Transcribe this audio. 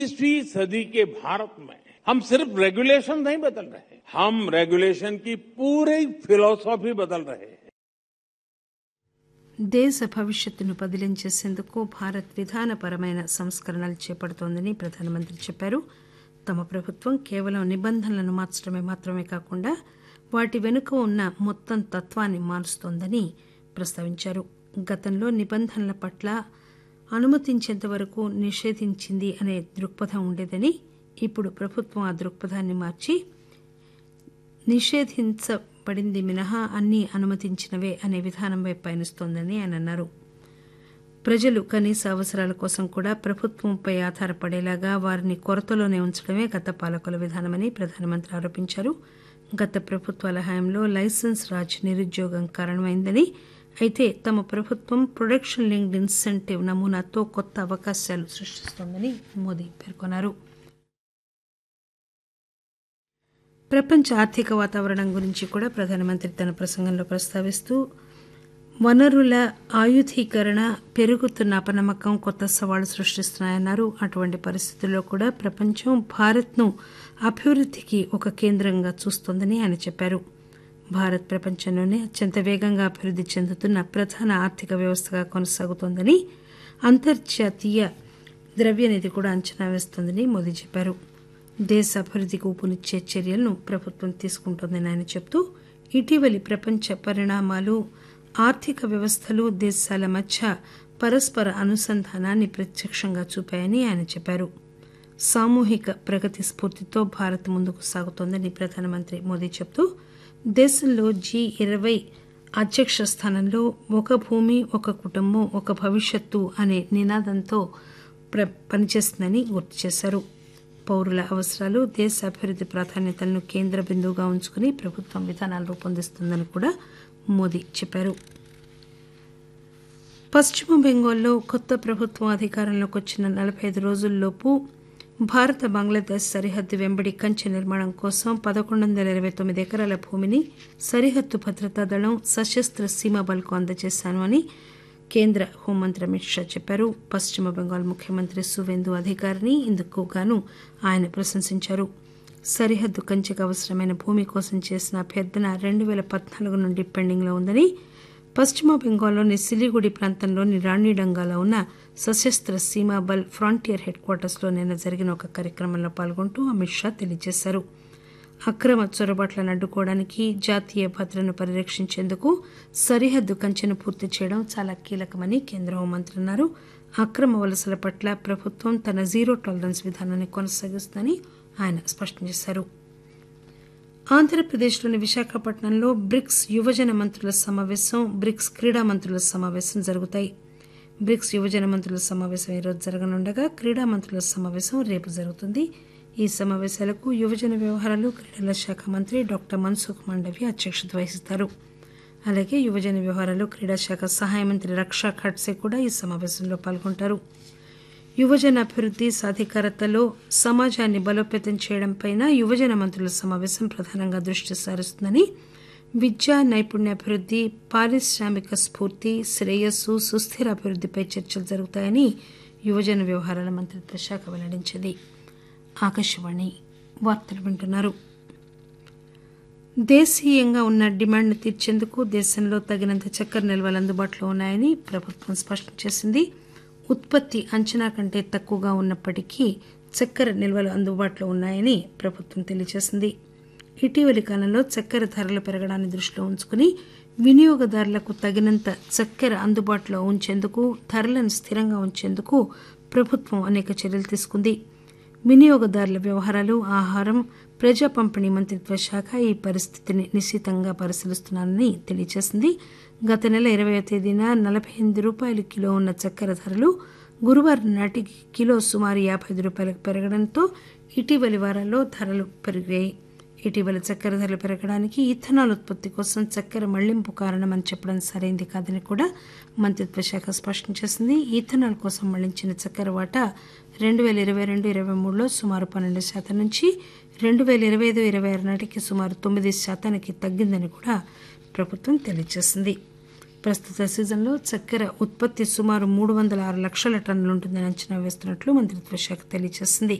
इक्कीसवीं सदी के भारत में हम सिर्फ रेगुलेशन नहीं बदल रहे हम रेगुलेशन की पूरी फिलोसॉफी बदल रहे हैं దేశ భవిష్యత్తును బదిలం చేసేందుకు భారత్ విధానపరమైన సంస్కరణలు చేపడుతోందని ప్రధానమంత్రి చెప్పారు తమ ప్రభుత్వం కేవలం నిబంధనలను మార్చడమే మాత్రమే కాకుండా వాటి వెనుక ఉన్న మొత్తం తత్వాన్ని మారుస్తోందని ప్రస్తావించారు గతంలో నిబంధనల పట్ల అనుమతించేంత వరకు నిషేధించింది అనే దృక్పథం ఉండేదని ఇప్పుడు ప్రభుత్వం ఆ దృక్పథాన్ని మార్చి నిషేధించబడింది మినహా అన్ని అనుమతించినవే అనే విధానం వైపు పయనిస్తోందని ఆయన అన్నారు ప్రజలు కనీస అవసరాల కోసం కూడా ప్రభుత్వంపై ఆధారపడేలాగా వారిని కొరతలోనే ఉంచడమే గత పాలకుల విధానమని ప్రధానమంత్రి ఆరోపించారు గత ప్రభుత్వాల హయాంలో లైసెన్స్ రాజ్ నిరుద్యోగం కారణమైందని అయితే తమ ప్రభుత్వం ప్రొడక్షన్ లింక్డ్ ఇన్సెంటివ్ నమూనాతో కొత్త అవకాశాలు సృష్టిస్తోందని మోదీ పేర్కొన్నారు ప్రపంచ ఆర్థిక వాతావరణం గురించి కూడా ప్రధానమంత్రి తన ప్రసంగంలో ప్రస్తావిస్తూ వనరుల ఆయుధీకరణ పెరుగుతున్న అపనమ్మకం కొత్త సవాళ్లు సృష్టిస్తున్నాయన్నారు అటువంటి పరిస్థితుల్లో కూడా ప్రపంచం భారత్ను అభివృద్ధికి ఒక కేంద్రంగా చూస్తోందని ఆయన చెప్పారు భారత్ ప్రపంచంలోనే అత్యంత వేగంగా అభివృద్ధి చెందుతున్న ప్రధాన ఆర్థిక వ్యవస్థగా కొనసాగుతోందని అంతర్జాతీయ ద్రవ్యనిధి కూడా అంచనా వేస్తోందని మోదీ చెప్పారు దేశ అభివృద్ధికి ఊపునిచ్చే చర్యలను ప్రభుత్వం తీసుకుంటోందని ఆయన చెబుతూ ఇటీవలి ప్రపంచ పరిణామాలు ఆర్థిక వ్యవస్థలు దేశాల మధ్య పరస్పర అనుసంధానాన్ని ప్రత్యక్షంగా చూపాయని ఆయన చెప్పారు సామూహిక ప్రగతి స్ఫూర్తితో భారత్ ముందుకు సాగుతోందని ప్రధానమంత్రి మోదీ చెబుతూ దేశంలో జీ ఇరవై అధ్యక్ష స్థానంలో ఒక భూమి ఒక కుటుంబం ఒక భవిష్యత్తు అనే నినాదంతో ప్ర పనిచేస్తుందని గుర్తు చేశారు పౌరుల అవసరాలు దేశ అభివృద్ధి ప్రాధాన్యతలను కేంద్ర బిందువుగా ఉంచుకుని ప్రభుత్వం విధానాలు రూపొందిస్తుందని కూడా మోదీ చెప్పారు పశ్చిమ బెంగాల్లో కొత్త ప్రభుత్వం అధికారంలోకి వచ్చిన నలభై ఐదు రోజుల్లోపు భారత బంగ్లాదేశ్ సరిహద్దు వెంబడి కంచె నిర్మాణం కోసం పదకొండు వందల ఇరవై తొమ్మిది ఎకరాల భూమిని సరిహద్దు భద్రతా దళం సశస్త్ర సీమా బల్కు అందజేశాను అని కేంద్ర హోంమంత్రి అమిత్ షా చెప్పారు పశ్చిమ బెంగాల్ ముఖ్యమంత్రి సువేందు అధికారిని ఇందుకు గాను ఆయన ప్రశంసించారు సరిహద్దు కంచెకు అవసరమైన భూమి కోసం చేసిన అభ్యర్థన రెండు పేల పద్నాలుగు నుండి పెండింగ్లో ఉందని పశ్చిమ బెంగాల్లోని సిలిగుడి ప్రాంతంలోని రాణిడంగాలో ఉన్న సశస్త్ర సీమా బల్ ఫ్రాంటియర్ హెడ్ క్వార్టర్స్లో నిన్న జరిగిన ఒక కార్యక్రమంలో పాల్గొంటూ అమిత్ షా తెలియజేశారు అక్రమ చొరబాట్లను అడ్డుకోవడానికి జాతీయ భద్రతను పరిరక్షించేందుకు సరిహద్దు కంచెను పూర్తి చేయడం చాలా కీలకమని కేంద్ర హోంమంత్రి అన్నారు అక్రమ వలసల పట్ల ప్రభుత్వం తన జీరో టాలరెన్స్ విధానాన్ని కొనసాగిస్తుందని ఆయన స్పష్టం చేశారు ఆంధ్రప్రదేశ్లోని విశాఖపట్నంలో బ్రిక్స్ యువజన మంత్రుల సమావేశం బ్రిక్స్ క్రీడా మంత్రుల సమావేశం జరుగుతాయి బ్రిక్స్ యువజన మంత్రుల సమావేశం ఈరోజు జరగనుండగా క్రీడా మంత్రుల సమావేశం రేపు జరుగుతుంది ఈ సమావేశాలకు యువజన వ్యవహారాలు క్రీడల శాఖ మంత్రి డాక్టర్ మన్సుఖ్ మాండవ్య అధ్యక్షత వహిస్తారు అలాగే యువజన వ్యవహారాలు క్రీడా శాఖ సహాయ మంత్రి రక్షా ఖడ్సే కూడా ఈ సమావేశంలో పాల్గొంటారు యువజన అభివృద్ధి సాధికారతలో సమాజాన్ని బలోపేతం చేయడంపై యువజన మంత్రుల సమావేశం ప్రధానంగా దృష్టి సారిస్తుందని విద్య నైపుణ్యాభివృద్ధి పారిశ్రామిక స్ఫూర్తి శ్రేయస్సు సుస్థిర అభివృద్ధిపై చర్చలు జరుగుతాయని యువజన వ్యవహారాల మంత్రిత్వ శాఖ వెల్లడించింది ఆకాశవాణి వార్తలు వింటున్నారు దేశీయంగా ఉన్న డిమాండ్ను తీర్చేందుకు దేశంలో తగినంత చక్కెర నిల్వలు అందుబాటులో ఉన్నాయని ప్రభుత్వం స్పష్టం చేసింది ఉత్పత్తి అంచనా కంటే తక్కువగా ఉన్నప్పటికీ చక్కెర నిల్వలు అందుబాటులో ఉన్నాయని ప్రభుత్వం తెలియజేసింది ఇటీవలి కాలంలో చక్కెర ధరలు పెరగడాన్ని దృష్టిలో ఉంచుకుని వినియోగదారులకు తగినంత చక్కెర అందుబాటులో ఉంచేందుకు ధరలను స్థిరంగా ఉంచేందుకు ప్రభుత్వం అనేక చర్యలు తీసుకుంది వినియోగదారుల వ్యవహారాలు ఆహారం ప్రజా పంపిణీ మంత్రిత్వ శాఖ ఈ పరిస్థితిని నిశితంగా పరిశీలిస్తున్నారని తెలియజేసింది గత నెల ఇరవై తేదీన నలభై ఎనిమిది రూపాయలు కిలో ఉన్న చక్కెర ధరలు గురువారం నాటికి కిలో సుమారు యాభై ఐదు రూపాయలకు పెరగడంతో ఇటీవలి వారాల్లో ధరలు పెరిగాయి ఇటీవల చక్కెర ధరలు పెరగడానికి ఇథనాల్ ఉత్పత్తి కోసం చక్కెర మళ్లింపు కారణమని చెప్పడం సరైంది కాదని కూడా మంత్రిత్వ శాఖ స్పష్టం చేసింది ఇథనాల్ కోసం మళ్లించిన చక్కెర వాటా రెండు వేల ఇరవై రెండు ఇరవై మూడులో సుమారు పన్నెండు శాతం నుంచి రెండు వేల ఇరవై ఐదు ఇరవై ఆరు నాటికి సుమారు తొమ్మిది శాతానికి తగ్గిందని కూడా ప్రభుత్వం తెలియజేసింది ప్రస్తుత సీజన్లో చక్కెర ఉత్పత్తి సుమారు మూడు వందల ఆరు లక్షల టన్నులుంటుందని అంచనా వేస్తున్నట్లు మంత్రిత్వ శాఖ తెలియజేసింది